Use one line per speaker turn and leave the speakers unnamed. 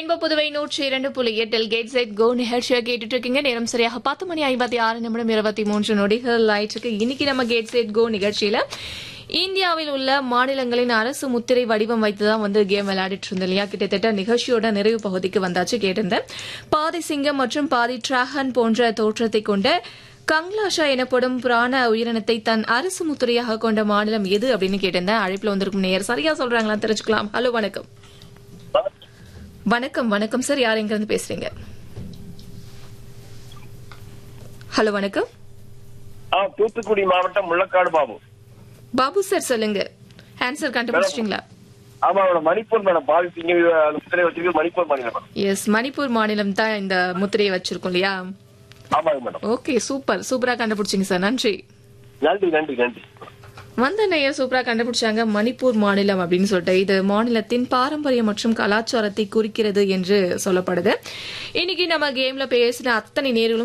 rainbow Puduvai நூற்றி இரண்டு புள்ளி எட்டில் கேட் சைட் கோ நிகழ்ச்சியை கேட்டுட்டு இருக்கீங்க நேரம் சரியாக பத்து மணி ஐம்பத்தி ஆறு நிமிடம் இருபத்தி மூன்று நொடிகள் ஆயிடுச்சு இன்னைக்கு நம்ம கேட் சைட் கோ நிகழ்ச்சியில இந்தியாவில் உள்ள மாநிலங்களின் அரசு முத்திரை வடிவம் வைத்து தான் வந்து கேம் விளையாடிட்டு இருந்தோம் இல்லையா கிட்டத்தட்ட நிகழ்ச்சியோட நிறைவு பகுதிக்கு வந்தாச்சு கேட்டிருந்தேன் பாதி சிங்கம் மற்றும் பாதி டிராகன் போன்ற தோற்றத்தை கொண்ட கங்லாஷா எனப்படும் புராண உயிரினத்தை தன் அரசு முத்திரையாக கொண்ட மாநிலம் எது அப்படின்னு கேட்டிருந்தேன் அழைப்புல வந்திருக்கும் நேயர் சரியா சொல்றாங்களா தெரிஞ்சுக்கலாம் ஹலோ வணக்கம் வணக்கம் வணக்கம் சார் யார் எங்க இருந்து பேசுறீங்க ஹலோ வணக்கம்
ஆ தூத்துக்குடி மாவட்டம் முள்ளக்காடு பாபு
பாபு சார் சொல்லுங்க ஆன்சர் கண்டுபிடிச்சிட்டீங்களா
ஆமா மேடம் மணிப்பூர் மேடம் பாதித்தீங்க அந்த முத்திரை வச்சிருக்கு மணிப்பூர் மாநிலம் மேடம்
எஸ் மணிப்பூர் மாநிலம் தான் இந்த முத்திரையை வச்சிருக்கோம் இல்லையா
ஆமாங்க மேடம்
ஓகே சூப்பர் சூப்பரா கண்டுபிடிச்சிங்க சார் நன்றி
நன்றி நன்றி நன்றி
வந்த நேயர் சூப்பரா கண்டுபிடிச்சாங்க மணிப்பூர் மாநிலம் அப்படின்னு சொல்லிட்டு இது மாநிலத்தின் பாரம்பரியம் மற்றும் கலாச்சாரத்தை குறிக்கிறது என்று சொல்லப்படுது இன்னைக்கு நம்ம கேம்ல பேசின அத்தனை நேர்களும்